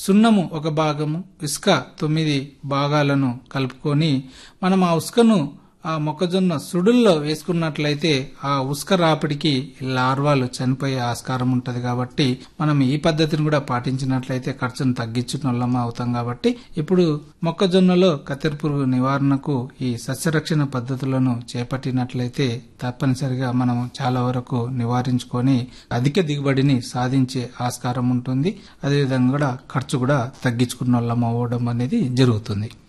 సున్నము ఒక భాగము ఇసుక తొమ్మిది భాగాలను కలుపుకొని మనం ఆ ఉసుకను ఆ మొక్కజొన్న సుడుల్లో వేసుకున్నట్లయితే ఆ ఉసుక రాపిడికి లార్వాలు చనిపోయే ఆస్కారం ఉంటది కాబట్టి మనం ఈ పద్ధతిని కూడా పాటించినట్లయితే ఖర్చును తగ్గించిన అవుతాం కాబట్టి ఇప్పుడు మొక్కజొన్నలో కత్తెర పురుగు నివారణకు ఈ సస్యరక్షణ పద్ధతులను చేపట్టినట్లయితే తప్పనిసరిగా మనం చాలా వరకు నివారించుకొని అధిక దిగుబడిని సాధించే ఆస్కారం ఉంటుంది అదేవిధంగా కూడా ఖర్చు కూడా తగ్గించుకున్న వాళ్ళం అవ్వడం అనేది జరుగుతుంది